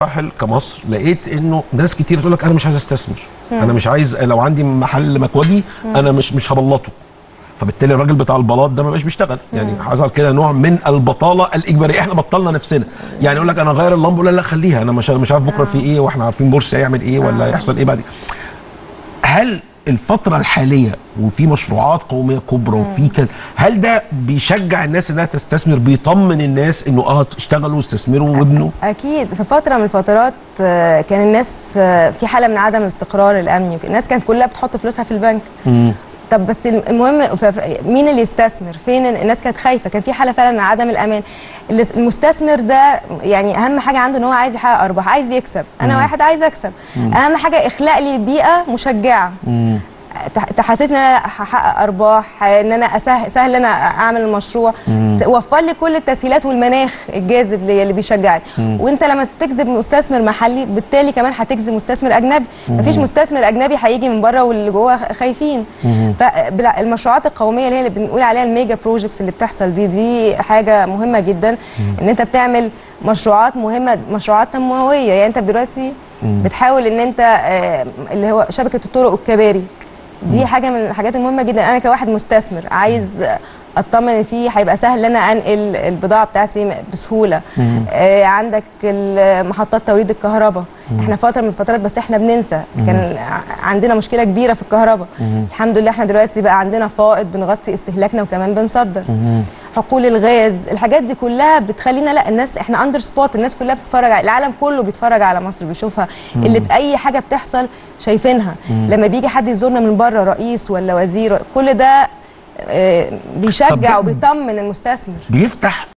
مراحل كمصر لقيت انه ناس كتير تقول لك انا مش عايز استثمر انا مش عايز لو عندي محل مكوجي انا مش مش هبلطه فبالتالي الراجل بتاع البلاط ده ما بقاش بيشتغل يعني حصل كده نوع من البطاله الاجباريه احنا بطلنا نفسنا يعني يقول لك انا غير اللمبه لا لا خليها انا مش مش عارف بكره في ايه واحنا عارفين بورصه هيعمل ايه ولا يحصل ايه بعد هل الفترة الحالية وفي مشروعات قومية كبرى وفي كده هل ده بيشجع الناس انها تستثمر بيطمن الناس انه اه اشتغلوا واستثمروا وابنوا اكيد في فتره من الفترات آه، كان الناس آه، في حاله من عدم الاستقرار الامني الناس كانت كلها بتحط فلوسها في البنك طب بس المهم ف- ف- مين اللي يستثمر فين الناس كانت خايفه كان في حاله فعلا من عدم الامان اللي- المستثمر ده يعني اهم حاجه عنده ان هو عايز يحقق ارباح عايز يكسب انا واحد عايز اكسب اهم حاجه اخلاق لي بيئه مشجعه تح- تحسسني ان انا هحقق ارباح ان انا اسهل سهل ان انا اعمل المشروع توفر لي كل التسهيلات والمناخ الجاذب ليا اللي بيشجعني وانت لما تجذب مستثمر محلي بالتالي كمان هتجذب مستثمر اجنبي مفيش مستثمر اجنبي هيجي من بره واللي جوه خايفين فالمشروعات القوميه اللي هي اللي بنقول عليها الميجا بروجكتس اللي بتحصل دي دي حاجه مهمه جدا ان انت بتعمل مشروعات مهمه مشروعات تنمويه يعني انت دلوقتي بتحاول ان انت آه، اللي هو شبكه الطرق والكباري دي حاجه من الحاجات المهمه جدا انا كواحد مستثمر عايز اطمن ان في هيبقى سهل ان انا انقل البضاعه بتاعتي بسهوله آه عندك ال- محطات توليد الكهرباء احنا فتره من الفترات بس احنا بننسى كان ع- عندنا مشكله كبيره في الكهرباء الحمد لله احنا دلوقتي بقى عندنا فائض بنغطي استهلاكنا وكمان بنصدر حقول الغاز الحاجات دي كلها بتخلينا لا الناس احنا اندر سبوت الناس كلها بتتفرج على العالم كله بيتفرج على مصر بيشوفها اللي اي حاجه بتحصل شايفينها لما بيجي حد يزورنا من بره رئيس ولا وزير كل ده آه، بيشجع طب- وبيطمن المستثمر بيفتح